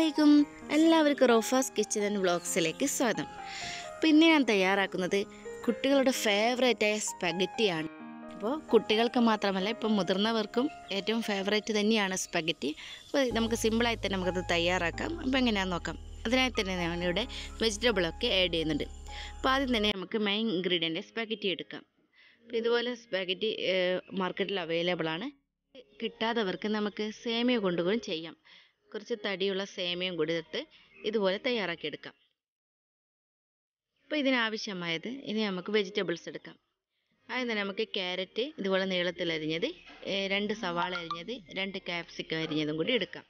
അലൈക്കും എല്ലാവർക്കും റോഫാസ് kitchen and വ്ളോഗ്സിലേക്ക് സ്വാഗതം പിന്നെ ഞാൻ തയ്യാറാക്കുന്നത് കുട്ടികളുടെ ഫേവറേറ്റായ സ്പഗറ്റിയാണ് അപ്പോൾ കുട്ടികൾക്ക് മാത്രമല്ല ഇപ്പം മുതിർന്നവർക്കും ഏറ്റവും ഫേവറേറ്റ് തന്നെയാണ് സ്പഗറ്റി അപ്പോൾ നമുക്ക് സിമ്പിളായി തന്നെ നമുക്കത് തയ്യാറാക്കാം അപ്പോൾ എങ്ങനെയാണെന്ന് നോക്കാം അതിനായി തന്നെ ഞാൻ ഇവിടെ വെജിറ്റബിളൊക്കെ ആഡ് ചെയ്യുന്നുണ്ട് അപ്പോൾ ആദ്യം തന്നെ നമുക്ക് മെയിൻ ഇൻഗ്രീഡിയൻറ്റ് സ്പഗറ്റി എടുക്കാം അപ്പോൾ ഇതുപോലെ സ്പഗറ്റി മാർക്കറ്റിൽ അവൈലബിൾ ആണ് കിട്ടാത്തവർക്ക് നമുക്ക് സേമിയ കൊണ്ടുകൂടി ചെയ്യാം കുറച്ച് തടിയുള്ള സേമിയം കൂടി എടുത്ത് ഇതുപോലെ തയ്യാറാക്കിയെടുക്കാം അപ്പോൾ ഇതിനാവശ്യമായത് ഇനി നമുക്ക് വെജിറ്റബിൾസ് എടുക്കാം ആദ്യം തന്നെ നമുക്ക് ക്യാരറ്റ് ഇതുപോലെ നീളത്തിൽ അരിഞ്ഞത് ഏഹ് രണ്ട് സവാള അരിഞ്ഞത് രണ്ട് ക്യാപ്സിക്കം അരിഞ്ഞതും കൂടി എടുക്കാം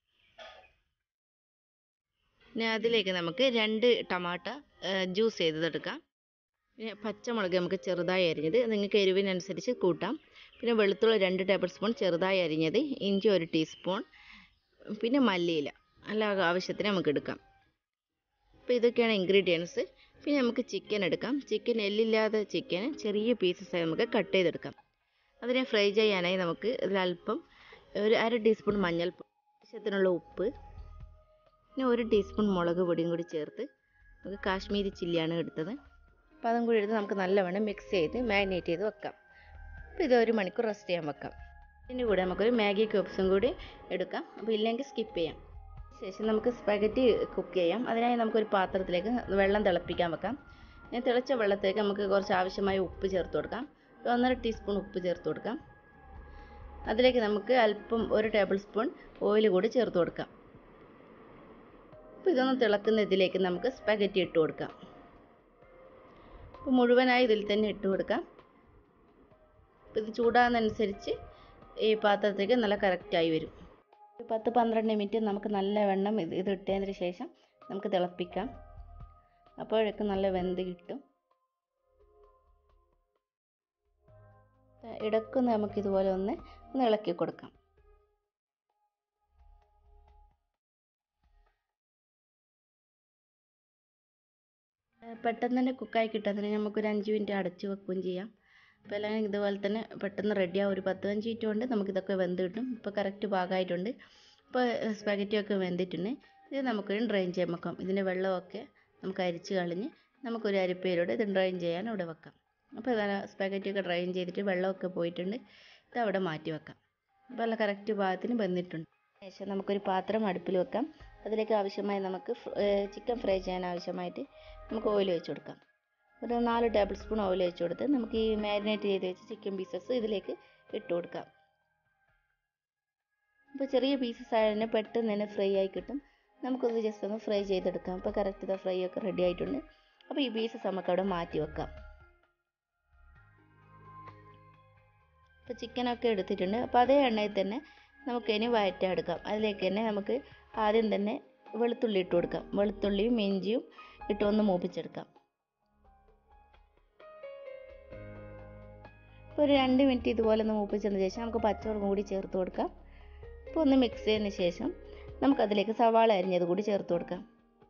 ഇനി അതിലേക്ക് നമുക്ക് രണ്ട് ടമാട്ട ജ്യൂസ് ചെയ്തതെടുക്കാം പിന്നെ പച്ചമുളക് നമുക്ക് ചെറുതായി അരിഞ്ഞത് നിങ്ങൾക്ക് എരിവിനനുസരിച്ച് കൂട്ടാം പിന്നെ വെളുത്തുള്ളി രണ്ട് ടേബിൾ സ്പൂൺ ചെറുതായി അരിഞ്ഞത് ഇഞ്ചി ഒരു ടീസ്പൂൺ പിന്നെ മല്ലിയില നല്ല ആവശ്യത്തിന് നമുക്ക് എടുക്കാം അപ്പോൾ ഇതൊക്കെയാണ് ഇൻഗ്രീഡിയൻസ് പിന്നെ നമുക്ക് ചിക്കൻ എടുക്കാം ചിക്കൻ എല്ലില്ലാത്ത ചിക്കൻ ചെറിയ പീസസായി നമുക്ക് കട്ട് ചെയ്തെടുക്കാം അതിനെ ഫ്രൈ ചെയ്യാനായി നമുക്ക് ഇതിലല്പം ഒരു അര ടീസ്പൂൺ മഞ്ഞൾ ആവശ്യത്തിനുള്ള ഉപ്പ് പിന്നെ ഒരു ടീസ്പൂൺ മുളക് പൊടിയും കൂടി ചേർത്ത് നമുക്ക് കാശ്മീരി ചില്ലിയാണ് എടുത്തത് അപ്പോൾ അതും കൂടി എടുത്ത് നമുക്ക് നല്ലവണ്ണം മിക്സ് ചെയ്ത് മാരിനേറ്റ് ചെയ്ത് വെക്കാം അപ്പോൾ ഇത് ഒരു മണിക്കൂർ റെസ്റ്റ് ചെയ്യാൻ വെക്കാം ഇതിൻ്റെ കൂടെ നമുക്കൊരു മാഗി ക്യൂബ്സും കൂടി എടുക്കാം അപ്പോൾ ഇല്ലെങ്കിൽ സ്കിപ്പ് ചെയ്യാം ശേഷം നമുക്ക് സ്പഗറ്റി കുക്ക് ചെയ്യാം അതിനായി നമുക്കൊരു പാത്രത്തിലേക്ക് വെള്ളം തിളപ്പിക്കാൻ വെക്കാം ഞാൻ തിളച്ച വെള്ളത്തിലേക്ക് നമുക്ക് കുറച്ച് ആവശ്യമായ ഉപ്പ് ചേർത്ത് കൊടുക്കാം ഒരു ഒന്നര ടീസ്പൂൺ ഉപ്പ് ചേർത്ത് കൊടുക്കാം അതിലേക്ക് നമുക്ക് അല്പം ഒരു ടേബിൾ സ്പൂൺ ഓയിൽ കൂടി ചേർത്ത് കൊടുക്കാം അപ്പോൾ ഇതൊന്ന് തിളക്കുന്ന ഇതിലേക്ക് നമുക്ക് സ്പഗറ്റി ഇട്ട് കൊടുക്കാം അപ്പോൾ മുഴുവനായി ഇതിൽ തന്നെ ഇട്ട് കൊടുക്കാം അപ്പോൾ ഇത് ചൂടാകുന്നതനുസരിച്ച് ഈ പാത്രത്തേക്ക് നല്ല കറക്റ്റായി വരും ഒരു പത്ത് പന്ത്രണ്ട് മിനിറ്റ് നമുക്ക് നല്ല വെണ്ണം ഇത് ഇത് ഇട്ടതിന് ശേഷം നമുക്ക് തിളപ്പിക്കാം അപ്പോഴേക്കും നല്ല വെന്ത് കിട്ടും ഇടക്കൊന്ന് നമുക്ക് ഇതുപോലെ ഒന്ന് ഒന്ന് ഇളക്കി കൊടുക്കാം പെട്ടെന്ന് തന്നെ കുക്കായി കിട്ടാൻ നമുക്കൊരു അഞ്ച് മിനിറ്റ് അടച്ച് വെക്കുകയും ചെയ്യാം അപ്പോൾ എല്ലാം ഇതുപോലെ തന്നെ പെട്ടെന്ന് റെഡിയാവും ഒരു പത്ത് അഞ്ച് മിനിറ്റ് കൊണ്ട് നമുക്കിതൊക്കെ വെന്ത് കിട്ടും ഇപ്പോൾ കറക്റ്റ് പാകമായിട്ടുണ്ട് ഇപ്പോൾ സ്പാഗറ്റിയൊക്കെ വെന്തിട്ടുണ്ട് ഇത് നമുക്കൊരു ഡ്രെയിൻ ചെയ്യാൻ വെക്കാം ഇതിൻ്റെ വെള്ളമൊക്കെ നമുക്ക് അരിച്ച് കളഞ്ഞ് നമുക്കൊരു അരിപ്പയിലൂടെ ഇത് ഡ്രെയിൻ ചെയ്യാൻ ഇവിടെ വെക്കാം അപ്പോൾ ഇതാ സ്പാഗറ്റിയൊക്കെ ഡ്രെയിൻ ചെയ്തിട്ട് വെള്ളമൊക്കെ പോയിട്ടുണ്ട് ഇത് അവിടെ മാറ്റി വെക്കാം അപ്പോൾ നല്ല കറക്റ്റ് പാകത്തിന് വെന്തിട്ടുണ്ട് ശേഷം നമുക്കൊരു പാത്രം അടുപ്പിൽ വെക്കാം അതിലേക്ക് ആവശ്യമായി നമുക്ക് ചിക്കൻ ഫ്രൈ ചെയ്യാൻ ആവശ്യമായിട്ട് നമുക്ക് ഓയിൽ ഒഴിച്ച് കൊടുക്കാം ഒരു നാല് ടേബിൾ സ്പൂൺ ഓയിൽ ഒഴിച്ച് കൊടുത്ത് നമുക്ക് ഈ മാരിനേറ്റ് ചെയ്ത് വെച്ച ചിക്കൻ പീസസ് ഇതിലേക്ക് ഇട്ട് കൊടുക്കാം അപ്പോൾ ചെറിയ പീസസ് ആയതിനെ പെട്ടെന്ന് തന്നെ ഫ്രൈ ആയി കിട്ടും നമുക്കൊന്ന് ജസ്റ്റ് ഒന്ന് ഫ്രൈ ചെയ്തെടുക്കാം അപ്പോൾ കറക്റ്റ് ഇതാ ഫ്രൈ ഒക്കെ റെഡി ആയിട്ടുണ്ട് അപ്പോൾ ഈ പീസസ് നമുക്ക് അവിടെ മാറ്റി വെക്കാം അപ്പോൾ ചിക്കനൊക്കെ എടുത്തിട്ടുണ്ട് അപ്പോൾ അതേ എണ്ണയിൽ തന്നെ നമുക്ക് ഇനി വഴറ്റാൻ അതിലേക്ക് തന്നെ നമുക്ക് ആദ്യം തന്നെ വെളുത്തുള്ളി ഇട്ട് കൊടുക്കാം വെളുത്തുള്ളിയും ഇഞ്ചിയും ഇട്ട് ഒന്ന് മൂപ്പിച്ചെടുക്കാം ഇപ്പോൾ ഒരു രണ്ട് മിനിറ്റ് ഇതുപോലെ ഒന്ന് മൂപ്പിച്ചതിന് ശേഷം നമുക്ക് പച്ചമുളകും കൂടി ചേർത്ത് കൊടുക്കാം അപ്പോൾ ഒന്ന് മിക്സ് ചെയ്തതിന് ശേഷം നമുക്കതിലേക്ക് സവാള അരിഞ്ഞത് കൂടി ചേർത്ത് കൊടുക്കാം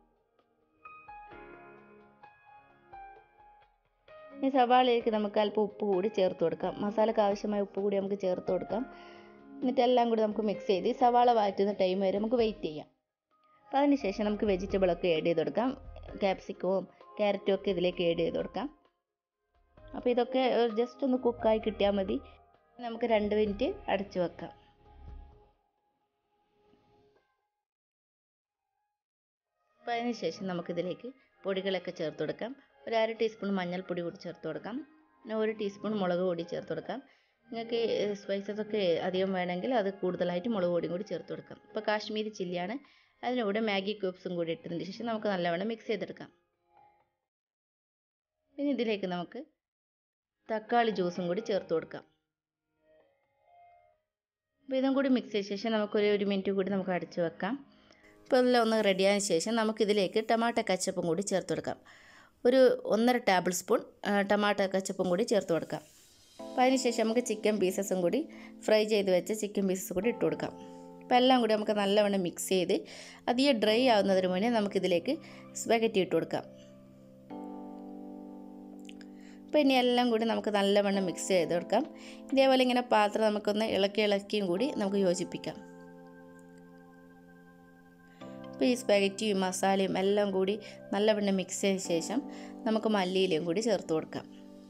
ഈ സവാളയിലേക്ക് നമുക്ക് അല്പം ഉപ്പ് കൂടി ചേർത്ത് കൊടുക്കാം മസാലക്ക് ആവശ്യമായ ഉപ്പ് കൂടി നമുക്ക് ചേർത്ത് കൊടുക്കാം എന്നിട്ട് എല്ലാം കൂടി നമുക്ക് മിക്സ് ചെയ്ത് ഈ സവാള വാറ്റുന്ന ടൈം വരെ നമുക്ക് വെയിറ്റ് ചെയ്യാം അപ്പോൾ അതിന് ശേഷം നമുക്ക് വെജിറ്റബിളൊക്കെ ആഡ് ചെയ്ത് കൊടുക്കാം ക്യാപ്സിക്കവും ക്യാരറ്റും ഒക്കെ ഇതിലേക്ക് ആഡ് ചെയ്ത് കൊടുക്കാം അപ്പോൾ ഇതൊക്കെ ജസ്റ്റ് ഒന്ന് കുക്കായി കിട്ടിയാൽ മതി നമുക്ക് രണ്ട് മിനിറ്റ് അടച്ചു വെക്കാം അപ്പോൾ അതിന് ശേഷം നമുക്കിതിലേക്ക് പൊടികളൊക്കെ ചേർത്ത് കൊടുക്കാം ഒരു അര ടീസ്പൂൺ മഞ്ഞൾപ്പൊടി കൂടി ചേർത്ത് കൊടുക്കാം പിന്നെ ഒരു ടീസ്പൂൺ മുളക് പൊടി ചേർത്ത് കൊടുക്കാം നിങ്ങൾക്ക് സ്പൈസസ് ഒക്കെ അധികം വേണമെങ്കിൽ അത് കൂടുതലായിട്ട് മുളക് പൊടിയും കൂടി ചേർത്ത് കൊടുക്കാം ഇപ്പോൾ കാശ്മീരി ചില്ലിയാണ് അതിൻ്റെ കൂടെ മാഗി ക്യൂബ്സും കൂടി ഇട്ടതിന് ശേഷം നമുക്ക് നല്ലവണ്ണം മിക്സ് ചെയ്തെടുക്കാം പിന്നെ ഇതിലേക്ക് നമുക്ക് തക്കാളി ജ്യൂസും കൂടി ചേർത്ത് കൊടുക്കാം അപ്പോൾ ഇതും കൂടി മിക്സ് ചെയ്ത ശേഷം നമുക്കൊരു ഒരു മിനിറ്റ് കൂടി നമുക്ക് അടച്ചു വെക്കാം ഇപ്പോൾ ഇതെല്ലാം ഒന്ന് റെഡിയായതിനു ശേഷം നമുക്കിതിലേക്ക് ടൊമാറ്റോ കച്ചപ്പും കൂടി ചേർത്ത് കൊടുക്കാം ഒരു ഒന്നര ടേബിൾ സ്പൂൺ ടൊമാറ്റോ കച്ചപ്പും കൂടി ചേർത്ത് കൊടുക്കാം അപ്പോൾ അതിന് ശേഷം നമുക്ക് ചിക്കൻ പീസസും കൂടി ഫ്രൈ ചെയ്ത് വെച്ച ചിക്കൻ പീസസ് കൂടി ഇട്ട് കൊടുക്കാം അപ്പോൾ എല്ലാം കൂടി നമുക്ക് നല്ലവണ്ണം മിക്സ് ചെയ്ത് അധികം ഡ്രൈ ആവുന്നതിന് മുന്നേ നമുക്കിതിലേക്ക് സ്പെഗറ്റി ഇട്ട് കൊടുക്കാം അപ്പോൾ ഇനി എല്ലാം കൂടി നമുക്ക് നല്ലവണ്ണം മിക്സ് ചെയ്ത് കൊടുക്കാം ഇതേപോലെ ഇങ്ങനെ പാത്രം നമുക്കൊന്ന് ഇളക്കി ഇളക്കിയും കൂടി നമുക്ക് യോജിപ്പിക്കാം അപ്പോൾ ഈ സ്പാഗറ്റിയും മസാലയും എല്ലാം കൂടി നല്ലവണ്ണം മിക്സ് ചെയ്ത ശേഷം നമുക്ക് മല്ലിയിലയും കൂടി ചേർത്ത് കൊടുക്കാം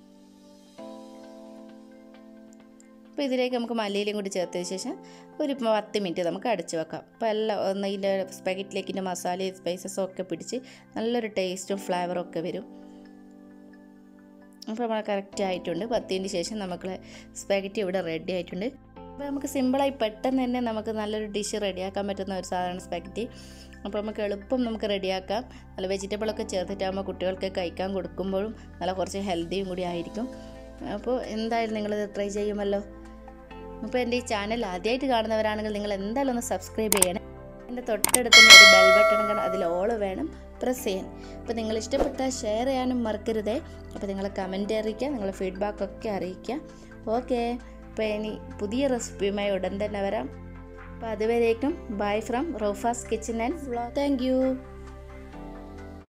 അപ്പോൾ ഇതിലേക്ക് നമുക്ക് മല്ലിയിലയും കൂടി ചേർത്തതിന് ശേഷം ഒരു പത്ത് മിനിറ്റ് നമുക്ക് അടച്ചു വെക്കാം അപ്പോൾ എല്ലാം ഒന്ന് ഇതിൻ്റെ സ്പാഗറ്റിലേക്ക് ഇതിൻ്റെ മസാലയും സ്പൈസസും ഒക്കെ പിടിച്ച് നല്ലൊരു ടേസ്റ്റും ഫ്ലേവറും ഒക്കെ വരും അപ്പോൾ നമ്മൾ കറക്റ്റ് ആയിട്ടുണ്ട് പത്തിന് ശേഷം നമുക്ക് സ്പാഗറ്റി ഇവിടെ റെഡി ആയിട്ടുണ്ട് അപ്പോൾ നമുക്ക് സിമ്പിളായി പെട്ടെന്ന് തന്നെ നമുക്ക് നല്ലൊരു ഡിഷ് റെഡിയാക്കാൻ പറ്റുന്ന ഒരു സാധനമാണ് സ്പാഗറ്റി അപ്പോൾ നമുക്ക് എളുപ്പം നമുക്ക് റെഡിയാക്കാം നല്ല വെജിറ്റബിളൊക്കെ ചേർത്തിട്ടാകുമ്പോൾ കുട്ടികൾക്ക് കഴിക്കാൻ കൊടുക്കുമ്പോഴും നല്ല കുറച്ച് ഹെൽത്തിയും കൂടി ആയിരിക്കും അപ്പോൾ എന്തായാലും നിങ്ങളിത് ട്രൈ ചെയ്യുമല്ലോ അപ്പോൾ എൻ്റെ ഈ ചാനൽ ആദ്യമായിട്ട് കാണുന്നവരാണെങ്കിൽ നിങ്ങൾ എന്തായാലും ഒന്ന് സബ്സ്ക്രൈബ് ചെയ്യണം എൻ്റെ തൊട്ടടുത്ത് തന്നെ ഒരു ബെൽ ബട്ടൺ കാണാം അതിൽ ഓൾ വേണം പ്രസ് ചെയ്യാൻ അപ്പോൾ നിങ്ങൾ ഇഷ്ടപ്പെട്ടാൽ ഷെയർ ചെയ്യാനും മറക്കരുതേ അപ്പോൾ നിങ്ങൾ കമൻറ്റ് അറിയിക്കുക നിങ്ങളുടെ ഫീഡ്ബാക്കൊക്കെ അറിയിക്കുക ഓക്കെ അപ്പോൾ ഇനി പുതിയ റെസിപ്പിയുമായി ഉടൻ തന്നെ വരാം അപ്പോൾ അതുവരേക്കും ബൈ ഫ്രം റോഫാസ് kitchen and vlog thank U